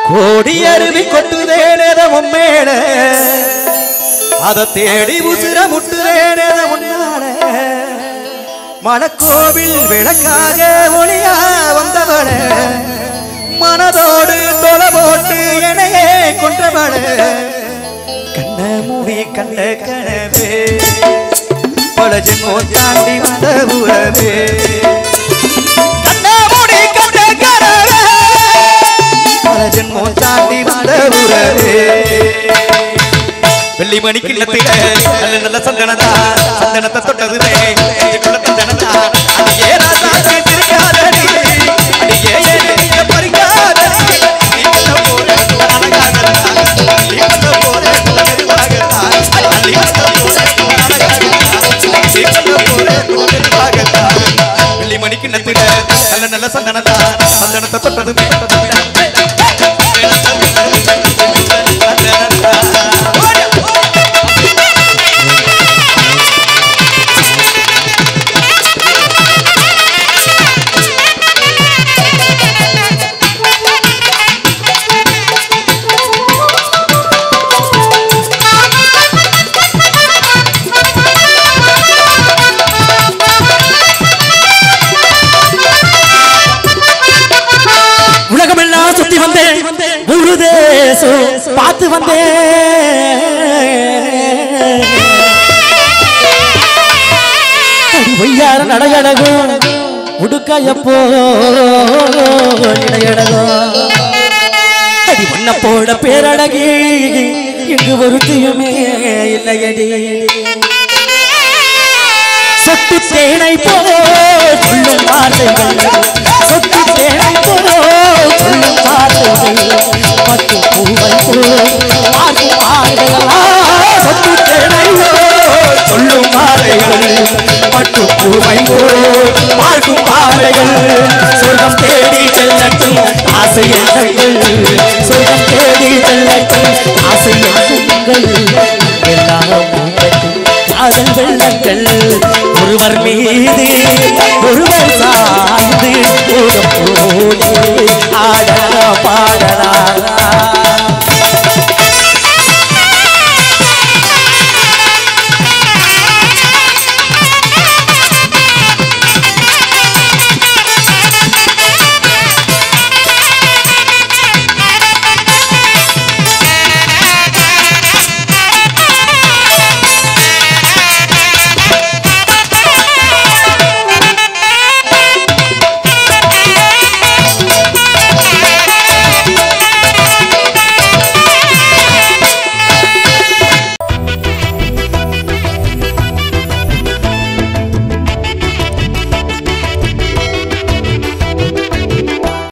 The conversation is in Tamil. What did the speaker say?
கோடி அருவி கொட்டுதேனேத உம்மேட அத தேடி உசுர முட்டுதேனேத உன்னால மணக்கோவில் விளக்காக ஒளியா வந்தவள மனதோடு தொலை போட்டு எனையே கொன்றவள கண்ண மூடி கண்ட கனவே பல ஜென்மோ தாண்டி வந்த உறவே கண்ண மூடி கண்ட கனவே பல ஜென்மோ தாண்டி வந்த உறவே வெள்ளி மணி கிண்ணத்தில நல்ல நல்ல சந்தனதா சந்தனத்தை தொட்டதுமே நெஞ்சுக்குள்ள தந்தனதா அடியே ராசா திருக்காதடி அடியே ஏனே பறிக்காதடி நீ பண்ண போற அழகாகத்தா நீ பண்ண போற மெதுவாகத்தா நீ பண்ண போற அழகாகத்தா நீ பண்ண போற மெதுவாகத்தா வெள்ளி மணி கிண்ணத்தில நல்ல நல்ல சந்தனதா சந்தனத்தை தொட்டதுமே உலகமெல்லாம் சுத்தி வந்தேன் முழு தேசம் பார்த்து வந்தேன் அடி பொய்யார நடையழகும் உடுக்கையப்போ இடையழகும் அடி ஒன்ன போட பேரழகி இங்கு ஒருத்தியுமே இல்லையடி சொட்டு தேனை போ சொல்லும் வார்த்தைகள் சொட்டு தேனை போ சொல்லும் வார்த்தைகள் பத்து பூவை போ பார்க்கும் பார்வைகளா சொட்டு தேனை போ சொல்லும் வார்த்தைகள் பட்டு பூவை போ பார்க்கும் பார்வைகள் சொர்க்கம் தேடி செல்லட்டும் ஆசை எண்ணங்கள் சொர்க்கம் தேடி செல்லட்டும் ஆசை எண்ணங்கள் எல்லாம் உங்கட்டும் காதல் வெள்ளங்கள் ஒருவர் மீது ஒருவர் சார்ந்து போதும் போது ஆட பாட